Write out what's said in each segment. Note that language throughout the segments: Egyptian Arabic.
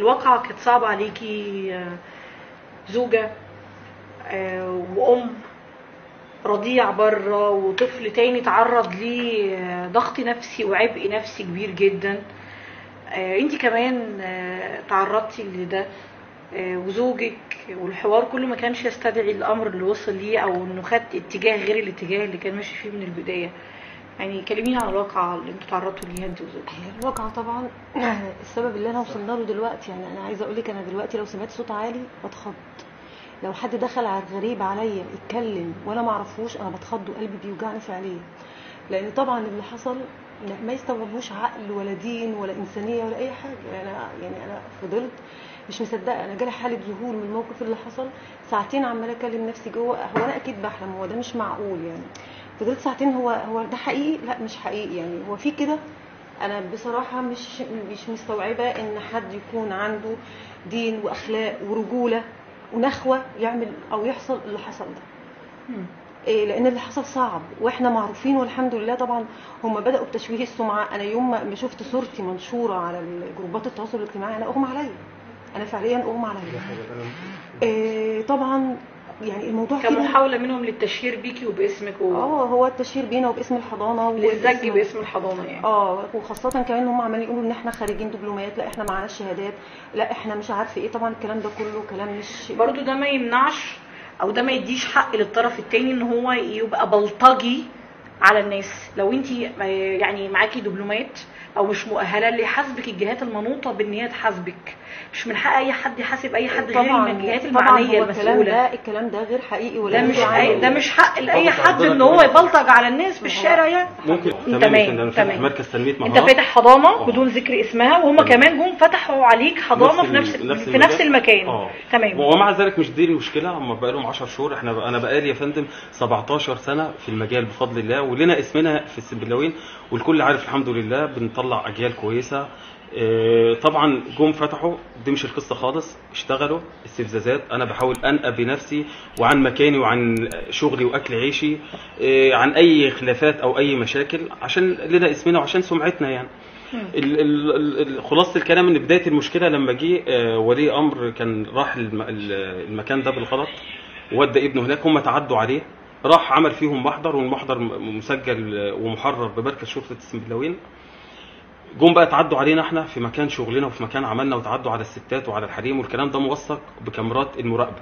الواقعة كانت صعبة عليكي آه، زوجة آه، وأم رضيع بره وطفل تاني تعرض لضغط نفسي وعبء نفسي كبير جدا آه، انت كمان آه، تعرضتي لده آه، وزوجك والحوار كله ما كانش يستدعي الامر اللي وصل ليه او انه خد اتجاه غير الاتجاه اللي كان ماشي فيه من البدايه يعني كلميني عن الواقعه اللي انتوا تعرضتوا ليها انت وزوجك هي الواقعة طبعا السبب اللي انا وصلنا له دلوقتي يعني انا عايزه اقول لك انا دلوقتي لو سمعت صوت عالي بتخض لو حد دخل على غريب عليا يتكلم وانا ما اعرفوش انا بتخض وقلبي بيوجعني فعليا لان طبعا اللي حصل ما يستوعبوش عقل ولا دين ولا انسانيه ولا اي حاجه يعني انا يعني انا فضلت مش مصدقه انا جالي حاله ذهول من الموقف اللي حصل ساعتين عماله اكلم نفسي جوه هو انا اكيد بحلم هو ده مش معقول يعني فضلت ساعتين هو هو ده حقيقي لا مش حقيقي يعني هو في كده انا بصراحه مش مش مستوعبه ان حد يكون عنده دين واخلاق ورجوله ونخوه يعمل او يحصل اللي حصل ده مم. إيه لان اللي حصل صعب واحنا معروفين والحمد لله طبعا هم بداوا بتشويه السمعه انا يوم ما ما شفت صورتي منشوره على جروبات التواصل الاجتماعي انا اغمى عليا انا فعليا اغمى عليا إيه طبعا يعني الموضوع كده كمحاوله منهم للتشهير بيكي وباسمك و... اه هو التشهير بينا وباسم الحضانه للزج وباسم- باسم الحضانه يعني اه وخاصة كمان ان هم عمالين يقولوا ان احنا خارجين دبلومات لا احنا معانا شهادات لا احنا مش عارفه ايه طبعا الكلام ده كله كلام مش برضو ده ما يمنعش او ده ما يديش حق للطرف التاني ان هو يبقى بلطجي على الناس لو انت يعني معاكي دبلومات او مش مؤهله اللي يحاسبك الجهات المنوطه بان هي تحاسبك مش من حق اي حد يحاسب اي حد غير من الجهات طبعا المعنيه هو الكلام المسؤوله ده الكلام ده غير حقيقي ولا ده مش يدل على- ده مش حق لاي برضه حد عندنا ان هو كمان- يبلطج على الناس في الشارع يعني ممكن تمام، تمام انا فاتح تمام. مركز تنميه انت مهارات فاتح حضانه آه. بدون ذكر اسمها وهم تمام. كمان جم فتحوا عليك حضانه في ال- نفس في نفس المكان اه تمام ومع ذلك مش دي المشكله هم بقى لهم 10 شهور احنا بقى انا بقالي يا فندم 17 سنه في المجال بفضل الله ولنا اسمنا في السنبلاوين والكل عارف الحمد لله بنطلع اجيال كويسه آه، طبعا جم فتحوا دي مش القصه خالص اشتغلوا استفزازات انا بحاول انقى بنفسي وعن مكاني وعن شغلي واكل عيشي آه، عن اي خلافات او اي مشاكل عشان لنا اسمنا وعشان سمعتنا يعني ال- ال- ال- ال- خلاصه الكلام ان بدايه المشكله لما جه آه، ولي امر كان راح الم- ال- المكان ده بالغلط وودى ابنه هناك هم تعدوا عليه راح عمل فيهم محضر والمحضر م- مسجل آه، ومحرر بمركز شرطه السنبلاوين جم بقى تعدوا علينا احنا في مكان شغلنا وفي مكان عملنا وتعدوا على الستات وعلى الحريم والكلام ده موثق بكاميرات المراقبه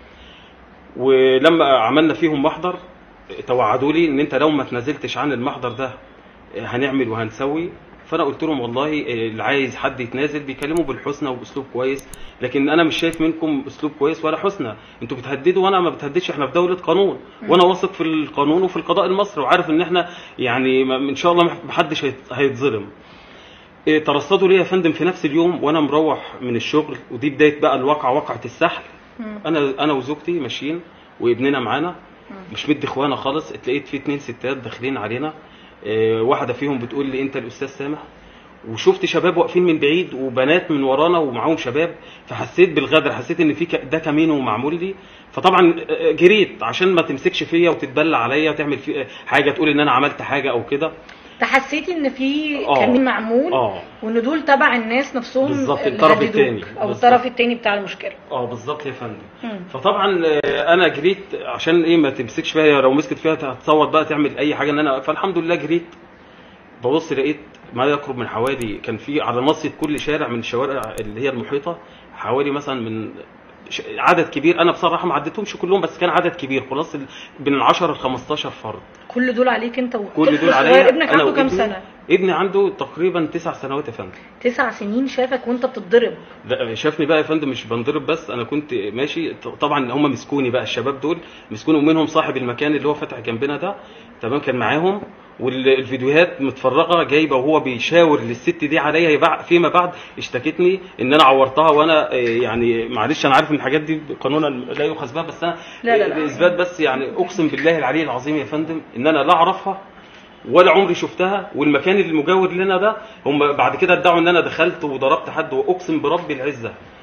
ولما عملنا فيهم محضر توعدوا لي ان انت لو ما تنازلتش عن المحضر ده هنعمل وهنسوي فانا قلت لهم والله اللي عايز حد يتنازل بيكلموا بالحسنى وباسلوب كويس لكن انا مش شايف منكم اسلوب كويس ولا حسنى انتوا بتهددوا وانا ما بتهددش احنا في دوله قانون وانا واثق في القانون وفي القضاء المصري وعارف ان احنا يعني ما- ان شاء الله محدش هيت- هيتظلم إيه، ترصدوا لي يا فندم في نفس اليوم وانا مروح من الشغل ودي بدايه بقى الواقعه واقعه السحل انا انا وزوجتي ماشيين وابننا معانا مش مدي اخوانا خالص اتلقيت في اتنين ستات داخلين علينا إيه، واحده فيهم بتقول لي انت الاستاذ سامح وشفت شباب واقفين من بعيد وبنات من ورانا ومعاهم شباب فحسيت بالغدر حسيت ان في ك- ده كمين معمول لي فطبعا آه، جريت عشان ما تمسكش فيا وتتبلى عليا وتعمل في حاجه تقول ان انا عملت حاجه او كده تحسيتي ان في آه. كمين معمول اه وان دول تبع الناس نفسهم بالظبط، اللي الطرف هددوك، التاني. او بالظبط. الطرف التاني بتاع المشكله اه بالظبط يا فندم مم. فطبعا آه، انا جريت عشان ايه ما تمسكش فيها لو مسكت فيها هتصوت بقى تعمل اي حاجه ان انا فالحمد لله جريت ببص لقيت ما يقرب من حوالي كان في على ناصيه كل شارع من الشوارع اللي هي المحيطه حوالي مثلا من ش- عدد كبير انا بصراحه ما عديتهمش كلهم بس كان عدد كبير خلاص ال- بين 10 ل 15 فرد كل دول عليك انت كل وطفل دول صغير عليا ابنك أنا عنده كام وابني. سنه ابني عنده تقريبا تسع سنوات يا فندم تسع سنين شافك وانت بتتضرب لا شافني بقى يا فندم مش بنضرب بس انا كنت ماشي ط- طبعا هم مسكوني بقى الشباب دول مسكوني ومنهم صاحب المكان اللي هو فاتح جنبنا ده تمام كان معاهم والفيديوهات متفرغه جايبه وهو بيشاور للست دي عليا يبع- فيما بعد اشتكتني ان انا عورتها وانا آه، يعني معلش انا عارف ان الحاجات دي قانونا لا يؤخذ بها بس انا لا، لا، لا. باثبات بس يعني اقسم بالله العلي العظيم يا فندم ان انا لا اعرفها ولا عمري شفتها والمكان المجاور لنا ده هم بعد كده ادعوا ان انا دخلت وضربت حد واقسم برب العزه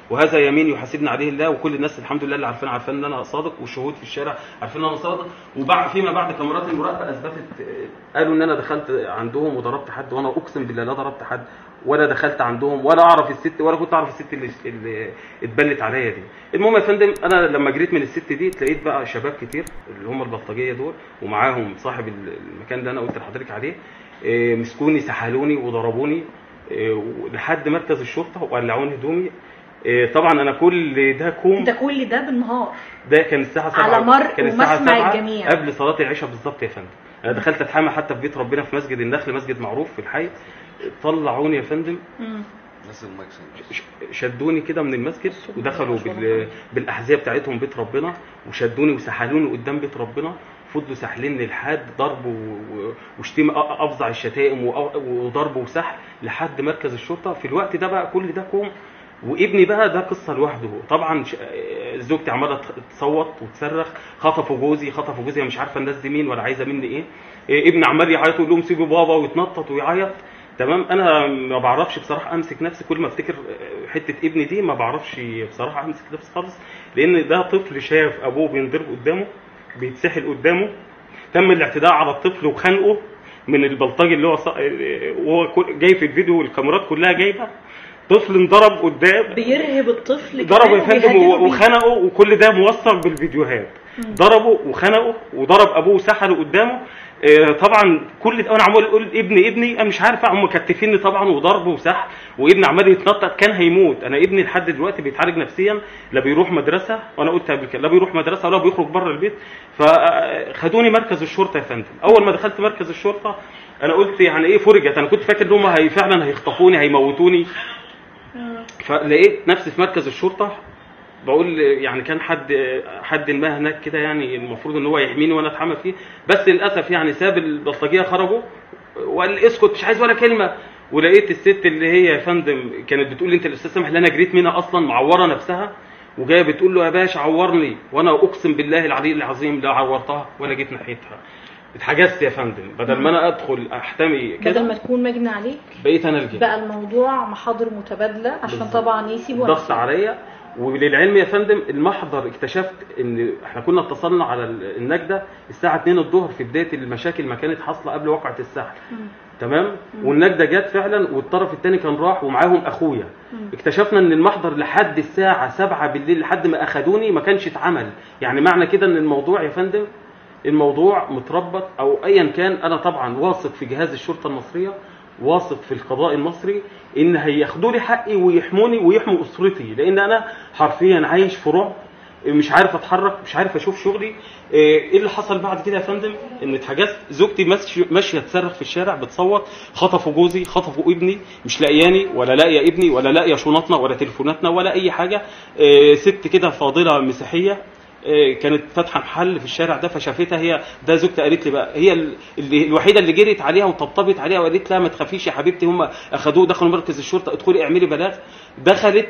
وهذا يمين يحاسبني عليه الله وكل الناس الحمد لله اللي عارفين عارفين ان انا صادق والشهود في الشارع عارفين ان انا صادق وبعد فيما بعد كاميرات المراقبه اثبتت آه، قالوا ان انا دخلت عندهم وضربت حد وانا اقسم بالله لا ضربت حد ولا دخلت عندهم ولا اعرف الست ولا كنت اعرف الست اللي, اللي اتبلت عليا دي المهم يا فندم انا لما جريت من الست دي تلاقيت بقى شباب كتير اللي هم البلطجيه دول ومعاهم صاحب المكان اللي انا قلت لحضرتك عليه آه، مسكوني سحلوني وضربوني آه، لحد مركز الشرطه وقلعوني هدومي آه، طبعا انا كل ده كوم ده كل ده بالنهار ده كان الساعه 7 على مرء كان الساعه ومسمع 7 الجميع. قبل صلاه العشاء بالظبط يا فندم انا دخلت اتحامى حتى في بيت ربنا في مسجد النخل مسجد معروف في الحي طلعوني يا فندم مم. ناس المكسب ش- شدوني كده من المسجد ودخلوا بال... بالاحذيه بتاعتهم بيت ربنا وشدوني وسحلوني قدام بيت ربنا فضلوا ساحليني لحد ضرب و- و- وشتيمه أ- افظع الشتائم وأ- وضرب وسحل لحد مركز الشرطه في الوقت ده بقى كل ده كوم وابني بقى ده قصه لوحده طبعا ش- زوجتي عماله ت- تصوت وتصرخ خطفوا جوزي خطفوا جوزي أنا مش عارفه الناس دي مين ولا عايزه مني ايه إيه، ابني عمال يعيط ويقول لهم سيبوا بابا ويتنطط ويعيط تمام انا ما بعرفش بصراحه امسك نفسي كل ما افتكر حته ابني دي ما بعرفش بصراحه امسك نفسي خالص لان ده طفل شاف ابوه بينضرب قدامه بيتسحل قدامه تم الاعتداء على الطفل وخنقه من البلطجي اللي هو ص... وهو كل- جاي في الفيديو والكاميرات كلها جايبه طفل انضرب قدام بيرهب الطفل ضربه كمان يا فندم وبيهدده بيه. وخنقه وكل ده موثق بالفيديوهات ضربه وخنقه وضرب ابوه وسحله قدامه آه، طبعا كل ده انا عمال اقول ابني ابني انا مش عارف هم مكتفيني طبعا وضرب وسحل وابني عمال يتنطط كان هيموت انا ابني لحد دلوقتي بيتعالج نفسيا لا بيروح مدرسه وانا قلت قبل كده لا بيروح مدرسه ولا بيخرج بره البيت فخدوني مركز الشرطه يا فندم اول ما دخلت مركز الشرطه انا قلت يعني ايه فرجت انا كنت فاكر ان هم هي فعلا هيخطفوني هيموتوني فلقيت نفسي في مركز الشرطه بقول يعني كان حد حد ما هناك كده يعني المفروض ان هو يحميني وانا اتحمى فيه بس للاسف يعني ساب البلطجيه خرجوا وقال لي اسكت مش عايز ولا كلمه ولقيت الست اللي هي يا فندم كانت بتقول لي انت الاستاذ سامح اللي انا جريت منها اصلا معوره نفسها وجايه بتقول له يا باشا عورني وانا اقسم بالله العلي العظيم لا عورتها ولا جيت ناحيتها اتحجزت يا فندم بدل ما انا ادخل احتمي بدل ما كده تكون مجني عليك بقيت انا الجن بقى الموضوع محاضر متبادله عشان بالظبط. طبعا يسيبوا ضغط عليا وللعلم يا فندم المحضر اكتشفت ان احنا كنا اتصلنا على ال- النجده الساعه 2 الظهر في بدايه المشاكل ما كانت حاصله قبل وقعه السحل تمام والنجده جت فعلا والطرف الثاني كان راح ومعاهم اخويا اكتشفنا ان المحضر لحد الساعه 7 بالليل لحد ما اخدوني ما كانش اتعمل يعني معنى كده ان الموضوع يا فندم الموضوع متربط او ايا كان انا طبعا واثق في جهاز الشرطه المصريه واثق في القضاء المصري ان هياخدوا لي حقي ويحموني ويحموا اسرتي لان انا حرفيا عايش في رعب مش عارف اتحرك مش عارف اشوف شغلي ايه اللي حصل بعد كده يا فندم ان اتحجزت زوجتي ماشيه ماشيه تصرخ في الشارع بتصوت خطفوا جوزي خطفوا ابني مش لاقياني ولا لاقيه ابني ولا لاقيه شنطنا ولا تليفوناتنا ولا اي حاجه إيه ست كده فاضله مسيحيه إيه، كانت فاتحه محل في الشارع ده فشافتها هي ده زوجتي قالت لي بقى هي ال- اللي الوحيده اللي جريت عليها وطبطبت عليها وقالت لها ما تخافيش يا حبيبتي هم اخدوه دخلوا مركز الشرطه ادخلي اعملي بلاغ دخلت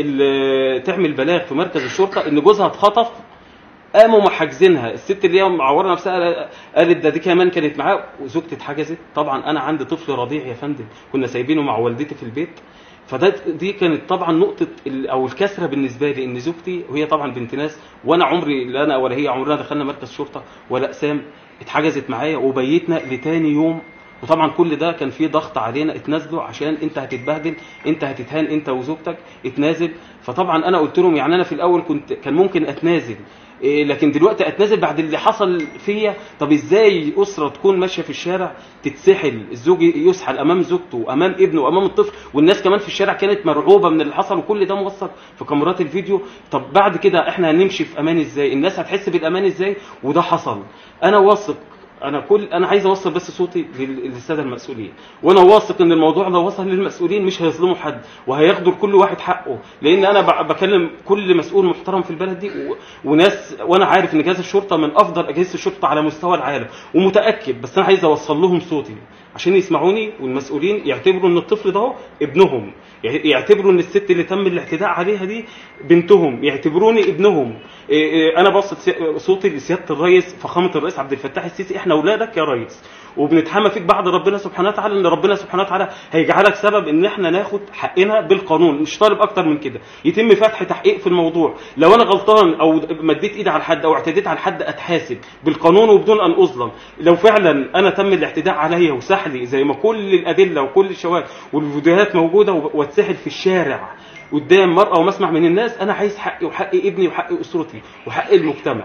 ال- تعمل بلاغ في مركز الشرطه ان جوزها اتخطف قاموا محاجزينها الست اللي هي معوره نفسها قالت ده دي كمان كانت معاه وزوجتي اتحجزت طبعا انا عندي طفل رضيع يا فندم كنا سايبينه مع والدتي في البيت فده دي كانت طبعا نقطه ال- او الكسره بالنسبه لي ان زوجتي وهي طبعا بنت ناس وانا عمري لا انا ولا هي عمرنا دخلنا مركز شرطه ولا اقسام اتحجزت معايا وبيتنا لتاني يوم وطبعا كل ده كان فيه ضغط علينا اتنازلوا عشان انت هتتبهدل انت هتتهان انت وزوجتك اتنازل فطبعا انا قلت لهم يعني انا في الاول كنت كان ممكن اتنازل إيه لكن دلوقتي اتنازل بعد اللي حصل فيا طب ازاي اسره تكون ماشيه في الشارع تتسحل الزوج يسحل امام زوجته وامام ابنه وامام الطفل والناس كمان في الشارع كانت مرعوبه من اللي حصل وكل ده موثق في كاميرات الفيديو طب بعد كده احنا هنمشي في امان ازاي الناس هتحس بالامان ازاي وده حصل انا واثق انا كل انا عايز اوصل بس صوتي لل- للساده المسؤولين وانا واثق ان الموضوع ده وصل للمسؤولين مش هيظلموا حد وهياخدوا لكل واحد حقه لان انا ب- بكلم كل مسؤول محترم في البلد دي و... وناس وانا عارف ان جهاز الشرطه من افضل اجهزه الشرطه على مستوى العالم ومتاكد بس انا عايز اوصل لهم صوتي عشان يسمعوني والمسؤولين يعتبروا ان الطفل ده هو ابنهم يع- يعتبروا ان الست اللي تم الاعتداء عليها دي بنتهم يعتبروني ابنهم إيه إيه انا بسط سي- صوتي لسياده الرئيس فخامه الرئيس عبد الفتاح السيسي احنا اولادك يا ريس وبنتحمى فيك بعد ربنا سبحانه وتعالى ان ربنا سبحانه وتعالى هيجعلك سبب ان احنا ناخد حقنا بالقانون مش طالب اكتر من كده يتم فتح تحقيق في الموضوع لو انا غلطان او مديت ايدي على حد او اعتديت على حد اتحاسب بالقانون وبدون ان اظلم لو فعلا انا تم الاعتداء عليا وسحلي زي ما كل الادله وكل الشواهد والفيديوهات موجوده واتسحل في الشارع قدام مرأة ومسمع من الناس انا عايز حقي وحق ابني وحق اسرتي وحق المجتمع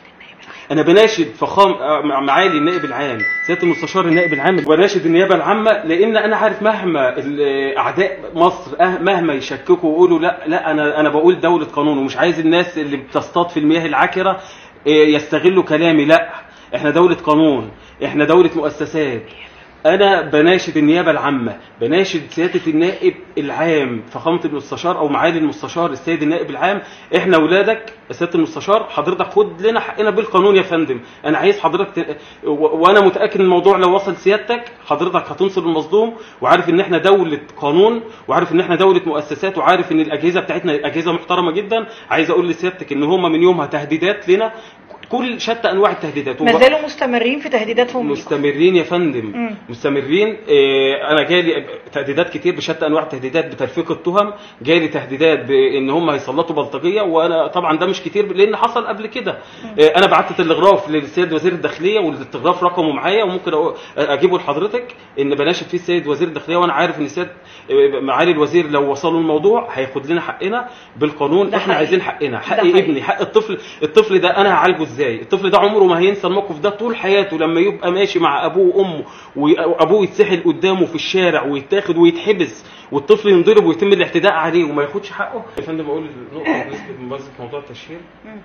انا بناشد فخام آه، معالي النائب العام سياده المستشار النائب العام بناشد النيابه العامه لان انا عارف مهما ال- اعداء مصر أه- مهما يشككوا ويقولوا لا لا انا انا بقول دوله قانون ومش عايز الناس اللي بتصطاد في المياه العكره آه، يستغلوا كلامي لا احنا دوله قانون احنا دوله مؤسسات انا بناشد النيابه العامه بناشد سياده النائب العام فخامه المستشار او معالي المستشار السيد النائب العام احنا اولادك يا سياده المستشار حضرتك خد لنا حقنا بالقانون يا فندم انا عايز حضرتك ت... و... وانا متاكد ان الموضوع لو وصل سيادتك حضرتك هتنصر المظلوم وعارف ان احنا دوله قانون وعارف ان احنا دوله مؤسسات وعارف ان الاجهزه بتاعتنا اجهزه محترمه جدا عايز اقول لسيادتك ان هم من يومها تهديدات لنا كل شتى انواع التهديدات ما زالوا مستمرين في تهديداتهم ليكم. مستمرين يا فندم مم. مستمرين آه، انا جالي تهديدات كتير بشتى انواع التهديدات بتلفيق التهم جالي تهديدات بان هم هيسلطوا بلطجيه وانا طبعا ده مش كتير لان حصل قبل كده آه، انا بعت تلغراف للسيد وزير الداخليه والتلغراف رقمه معايا وممكن أقو- اجيبه لحضرتك ان بناشد فيه السيد وزير الداخليه وانا عارف ان السيد آه، معالي الوزير لو وصلوا الموضوع هياخد لنا حقنا بالقانون ده احنا حقيقي. عايزين حقنا حق ده حقيقي. ابني حق الطفل الطفل ده انا هعالجه ازاي الطفل ده عمره ما هينسى الموقف ده طول حياته لما يبقى ماشي مع ابوه وامه وابوه يتسحل قدامه في الشارع ويتاخد ويتحبس والطفل ينضرب ويتم الاعتداء عليه وما ياخدش حقه يا فندم اقول نقطه بالنسبه بمناسبه موضوع التشهير مم.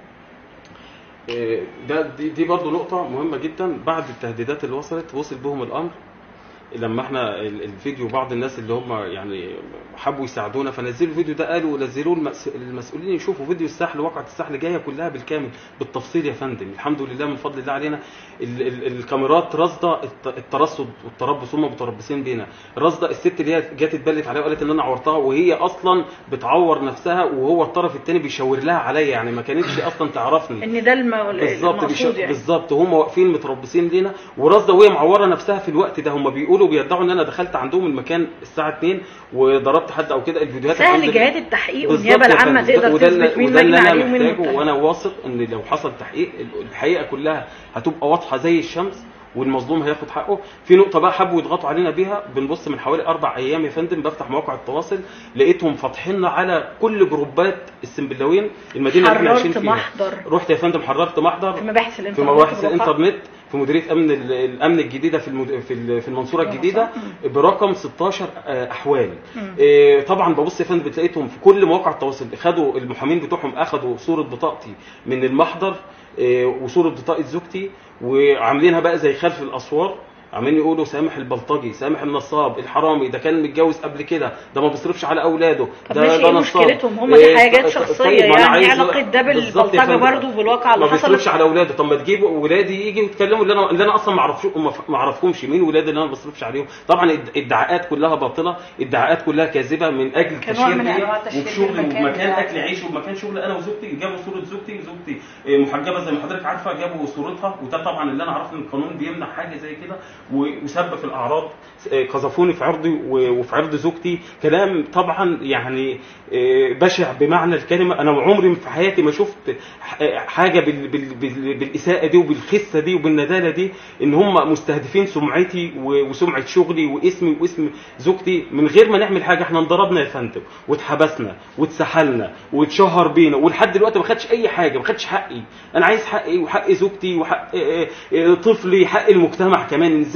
إيه، ده دي, دي برضه نقطة مهمة جدا بعد التهديدات اللي وصلت وصل بهم الأمر لما احنا ال- الفيديو بعض الناس اللي هم يعني حبوا يساعدونا فنزلوا الفيديو ده قالوا نزلوه المس- المسؤولين يشوفوا فيديو السحل واقعة السحل جاية كلها بالكامل بالتفصيل يا فندم الحمد لله من فضل الله علينا ال ال الكاميرات راصده الت- الترصد والتربص هم متربصين بينا راصده الست اللي هي جت اتبلت عليها وقالت ان انا عورتها وهي اصلا بتعور نفسها وهو الطرف الثاني بيشاور لها عليا يعني ما كانتش اصلا تعرفني ان ده الم... بالظبط بيش- المقصود يعني بالظبط وهم واقفين متربصين لينا ورصده وهي معوره نفسها في الوقت ده هم بيقولوا بيدعوا ان انا دخلت عندهم المكان الساعه 2 وضربت حد او كده الفيديوهات الحمد سهل لله- جهات التحقيق بالظبط والنيابه يا العامه فندم. تقدر وده اللي- تثبت مين وده اللي مجني انا عليه ومين محتاجه متهم. وانا واثق ان لو حصل تحقيق الحقيقه كلها هتبقى واضحه زي الشمس والمظلوم هياخد حقه في نقطه بقى حبوا يضغطوا علينا بيها بنبص من حوالي اربع ايام يا فندم بفتح مواقع التواصل لقيتهم فاتحيننا على كل جروبات السنبلاوين المدينه اللي احنا عايشين حررت فيها محضر رحت يا فندم حررت محضر في مباحث في الانترنت مباحث والوقائع. الانترنت في مديريه امن ال- الامن الجديده في المد... في ال- في المنصوره الجديده برقم 16 آه، احوال مم. آه، طبعا ببص يا فندم بتلاقيتهم في كل مواقع التواصل خدوا المحامين بتوعهم اخدوا صوره بطاقتي من المحضر آه، وصوره بطاقه زوجتي وعاملينها بقى زي خلف الاسوار عمالين يقولوا سامح البلطجي سامح النصاب الحرامي ده كان متجوز قبل كده ده ما بيصرفش على اولاده طب ده ماشي ده ايه نصاب. مشكلتهم هم دي إيه، حاجات ط- شخصيه طيب، ما أنا يعني عايز- ايه علاقه ده بالظبط يا بالبلطجه فندم. برضه بالواقع اللي ما بيصرفش حصل على اولاده طب ما تجيبوا ولادي يجي يتكلموا اللي انا اللي انا اصلا ما اعرفش ما اعرفهمش مين ولادي اللي انا ما بصرفش عليهم طبعا الد- الادعاءات كلها باطله الادعاءات كلها كاذبه من اجل كنوع التشهير من ليا أنواع التشهير وبشغل بالمكان ومكان بتاعك. اكل عيش ومكان شغل انا وزوجتي جابوا صوره زوجتي زوجتي آه، محجبه زي ما حضرتك عارفه جابوا صورتها وده طبعا اللي انا اعرفه ان القانون بيمنع حاجه زي كده و- وسب في الاعراض آه، قذفوني في عرضي و- وفي عرض زوجتي كلام طبعا يعني آه، بشع بمعنى الكلمه انا عمري في حياتي ما شفت ح- حاجه بال بال بال بالاساءه دي وبالخسه دي وبالنداله دي ان هم مستهدفين سمعتي و- وسمعه شغلي واسمي واسم زوجتي من غير ما نعمل حاجه احنا انضربنا يا فندم واتحبسنا واتسحلنا واتشهر بينا ولحد دلوقتي ما خدش اي حاجه ما خدش حقي انا عايز حقي وحق زوجتي وحق آه، آه، طفلي حق المجتمع كمان